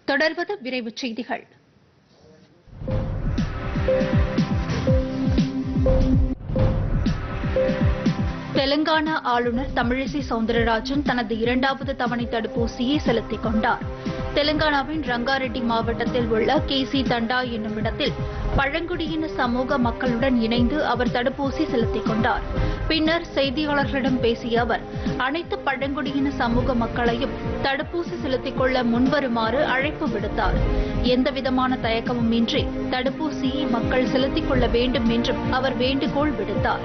தொடர்வது விரைவுச் செய்திகள் தெலங்கானா ஆளுநர் தமிழிசை சவுந்தரராஜன் தனது இரண்டாவது தவணை தடுப்பூசியை செலுத்திக் கொண்டார் தெலங்கானாவின் ரங்காரெட்டி மாவட்டத்தில் உள்ள கேசி தண்டா என்னும் இடத்தில் பழங்குடியின சமூக மக்களுடன் இணைந்து அவர் தடுப்பூசி செலுத்திக் கொண்டார் பின்னர் செய்தியாளர்களிடம் பேசிய அவர் அனைத்து பழங்குடியின சமூக மக்களையும் தடுப்பூசி செலுத்திக் கொள்ள முன்வருமாறு அழைப்பு விடுத்தார் எந்தவிதமான தயக்கமும் இன்றி தடுப்பூசியை மக்கள் செலுத்திக் கொள்ள வேண்டும் என்றும் அவர் வேண்டுகோள் விடுத்தார்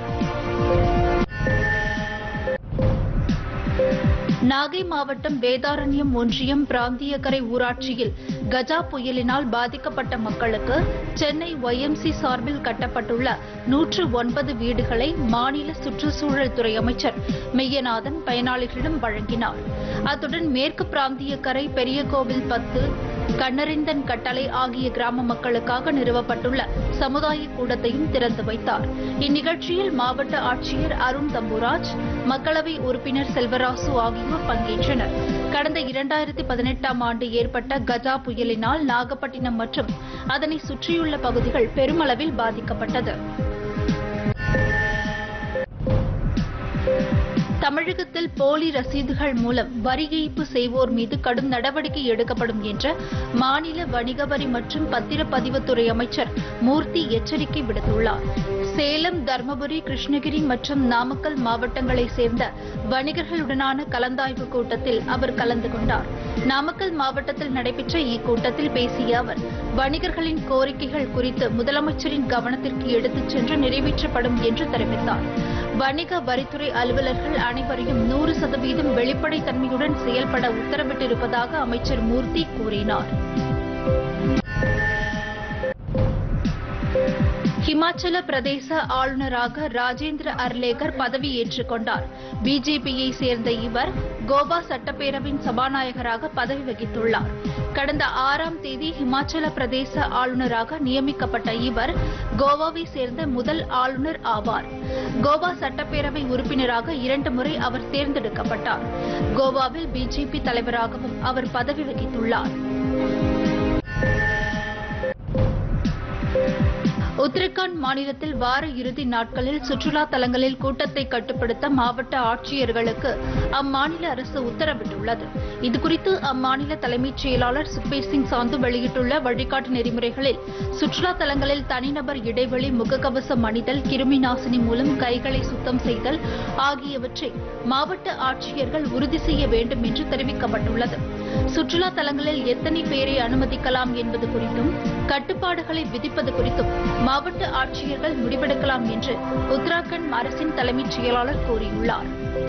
நாகை மாவட்டம் வேதாரண்யம் ஒன்றியம் பிராந்தியக்கரை ஊராட்சியில் கஜா புயலினால் பாதிக்கப்பட்ட மக்களுக்கு சென்னை ஒய்எம்சி சார்பில் கட்டப்பட்டுள்ள நூற்று ஒன்பது வீடுகளை மாநில சுற்றுச்சூழல் துறை அமைச்சர் மெய்யநாதன் பயனாளிகளிடம் வழங்கினார் அத்துடன் மேற்கு பிராந்தியக்கரை பெரியகோவில் பத்து கண்ணறிந்தன் கட்டளை ஆகிய கிராம மக்களுக்காக நிறுவப்பட்டுள்ள சமுதாய கூடத்தையும் திறந்து வைத்தார் இந்நிகழ்ச்சியில் மாவட்ட ஆட்சியர் அருண் தம்புராஜ் மக்களவை உறுப்பினர் செல்வராசு ஆகியோர் பங்கேற்றனர் கடந்த இரண்டாயிரத்தி பதினெட்டாம் ஆண்டு ஏற்பட்ட கஜா புயலினால் நாகப்பட்டினம் மற்றும் அதனை சுற்றியுள்ள பகுதிகள் பெருமளவில் பாதிக்கப்பட்டது தமிழகத்தில் போலி ரசீதுகள் மூலம் வரி ஏய்ப்பு செய்வோர் மீது கடும் நடவடிக்கை எடுக்கப்படும் என்று மாநில வணிக வரி மற்றும் பத்திரப்பதிவுத்துறை அமைச்சர் மூர்த்தி எச்சரிக்கை விடுத்துள்ளார் சேலம் தருமபுரி கிருஷ்ணகிரி மற்றும் நாமக்கல் மாவட்டங்களைச் சேர்ந்த வணிகர்களுடனான கலந்தாய்வு கூட்டத்தில் அவர் கலந்து கொண்டார் நாமக்கல் மாவட்டத்தில் நடைபெற்ற இக்கூட்டத்தில் பேசிய அவர் வணிகர்களின் கோரிக்கைகள் குறித்து முதலமைச்சரின் கவனத்திற்கு எடுத்துச் சென்று நிறைவேற்றப்படும் என்று தெரிவித்தார் வணிக வரித்துறை அலுவலர்கள் அனைவரையும் நூறு சதவீதம் வெளிப்படைத்தன்மையுடன் செயல்பட உத்தரவிட்டிருப்பதாக அமைச்சர் மூர்த்தி கூறினார் ஹிமாச்சல பிரதேச ஆளுநராக ராஜேந்திர அர்லேகர் பதவியேற்றுக் கொண்டார் பிஜேபியை சேர்ந்த இவர் கோவா சட்டப்பேரவின் சபாநாயகராக பதவி வகித்துள்ளார் கடந்த ஆறாம் தேதி ஹிமாச்சல பிரதேச ஆளுநராக நியமிக்கப்பட்ட இவர் கோவாவை சேர்ந்த முதல் ஆளுநர் ஆவார் கோவா சட்டப்பேரவை உறுப்பினராக இரண்டு முறை அவர் தேர்ந்தெடுக்கப்பட்டார் கோவாவில் பிஜேபி தலைவராகவும் அவர் பதவி வகித்துள்ளார் உத்தரகாண்ட் மாநிலத்தில் வார இறுதி நாட்களில் சுற்றுலா தலங்களில் கூட்டத்தை கட்டுப்படுத்த மாவட்ட ஆட்சியர்களுக்கு அம்மாநில அரசு உத்தரவிட்டுள்ளது இதுகுறித்து அம்மாநில தலைமைச் செயலாளர் சுக்பீர் சிங் சாந்து வெளியிட்டுள்ள வழிகாட்டு நெறிமுறைகளில் சுற்றுலா தலங்களில் தனிநபர் இடைவெளி முகக்கவசம் அணிதல் கிருமி நாசினி மூலம் கைகளை சுத்தம் செய்தல் ஆகியவற்றை மாவட்ட ஆட்சியர்கள் உறுதி செய்ய வேண்டும் என்று தெரிவிக்கப்பட்டுள்ளது சுற்றுலா தலங்களில் எத்தனை பேரை அனுமதிக்கலாம் என்பது குறித்தும் கட்டுப்பாடுகளை விதிப்பது குறித்தும் மாவட்ட ஆட்சியர்கள் முடிவெடுக்கலாம் என்று உத்தராகண்ட் அரசின் தலைமைச் செயலாளர் கூறியுள்ளார்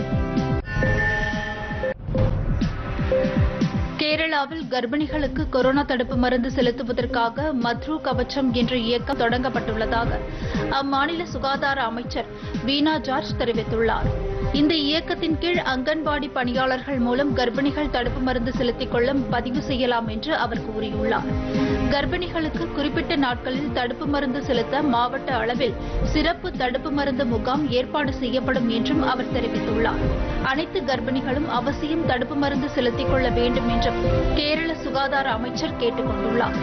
கேரளாவில் கர்ப்பிணிகளுக்கு கொரோனா தடுப்பு மருந்து செலுத்துவதற்காக மத்ரு கவச்சம் என்ற இயக்கம் தொடங்கப்பட்டுள்ளதாக அம்மாநில சுகாதார அமைச்சர் வீனா ஜார்ஜ் தெரிவித்துள்ளார் இந்த இயக்கத்தின் கீழ் அங்கன்வாடி பணியாளர்கள் மூலம் கர்ப்பிணிகள் தடுப்பு மருந்து செலுத்திக் கொள்ள பதிவு செய்யலாம் என்று அவர் கூறியுள்ளார் கர்ப்பிணிகளுக்கு குறிப்பிட்ட நாட்களில் தடுப்பு மருந்து செலுத்த மாவட்ட அளவில் சிறப்பு தடுப்பு மருந்து முகாம் ஏற்பாடு செய்யப்படும் என்றும் அவர் தெரிவித்துள்ளார் அனைத்து கர்ப்பிணிகளும் அவசியம் தடுப்பு மருந்து செலுத்திக் கொள்ள வேண்டும் என்றும் கேரள சுகாதார அமைச்சர் கேட்டுக் கொண்டுள்ளார்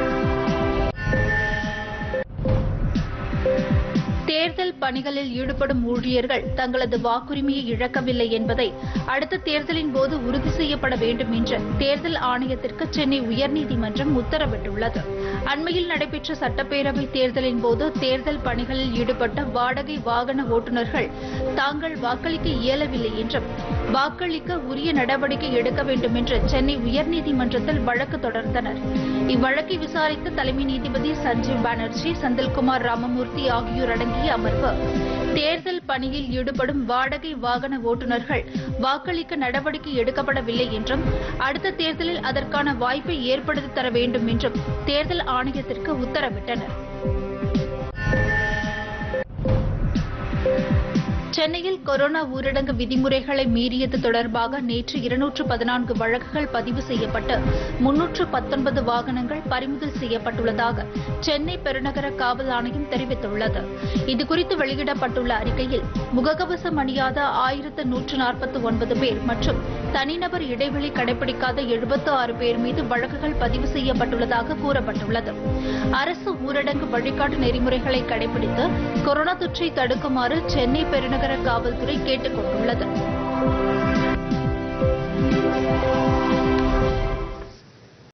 தேர்தல் பணிகளில் ஈடுபடும் ஊழியர்கள் தங்களது வாக்குரிமையை இழக்கவில்லை என்பதை அடுத்த தேர்தலின் போது உறுதி செய்யப்பட வேண்டும் என்று தேர்தல் ஆணையத்திற்கு சென்னை உயர்நீதிமன்றம் உத்தரவிட்டுள்ளது அண்மையில் நடைபெற்ற சட்டப்பேரவை தேர்தலின் போது தேர்தல் பணிகளில் ஈடுபட்ட வாடகை வாகன ஓட்டுநர்கள் தாங்கள் வாக்களிக்க இயலவில்லை என்றும் வாக்களிக்க உரிய நடவடிக்கை எடுக்க வேண்டும் என்று சென்னை உயர்நீதிமன்றத்தில் வழக்கு தொடர்ந்தனர் இவ்வழக்கை விசாரித்த தலைமை நீதிபதி சஞ்சீவ் பானர்ஜி செந்தில்குமார் ராமமூர்த்தி ஆகியோர் அடங்கிய அமர்வு தேர்தல் பணியில் ஈடுபடும் வாடகை வாகன ஓட்டுநர்கள் வாக்களிக்க நடவடிக்கை எடுக்கப்படவில்லை என்றும் அடுத்த தேர்தலில் அதற்கான வாய்ப்பை ஏற்படுத்தி தர வேண்டும் என்றும் தேர்தல் ஆணையத்திற்கு உத்தரவிட்டனர் சென்னையில் கொரோனா ஊரடங்கு விதிமுறைகளை மீறியது தொடர்பாக நேற்று இருநூற்று பதினான்கு வழக்குகள் பதிவு செய்யப்பட்டு முன்னூற்று பத்தொன்பது வாகனங்கள் பறிமுதல் செய்யப்பட்டுள்ளதாக சென்னை பெருநகர காவல் ஆணையம் தெரிவித்துள்ளது இதுகுறித்து வெளியிடப்பட்டுள்ள அறிக்கையில் முகக்கவசம் அணியாத ஆயிரத்து நூற்று நாற்பத்தி ஒன்பது பேர் மற்றும் தனிநபர் இடைவெளி கடைபிடிக்காத எழுபத்து ஆறு பேர் மீது வழக்குகள் பதிவு செய்யப்பட்டுள்ளதாக கூறப்பட்டுள்ளது அரசு ஊரடங்கு வழிகாட்டு நெறிமுறைகளை கடைபிடித்து கொரோனா தொற்றை தடுக்குமாறு சென்னை பெருநகர காவல்துறை கேட்டுக் கொண்டுள்ளது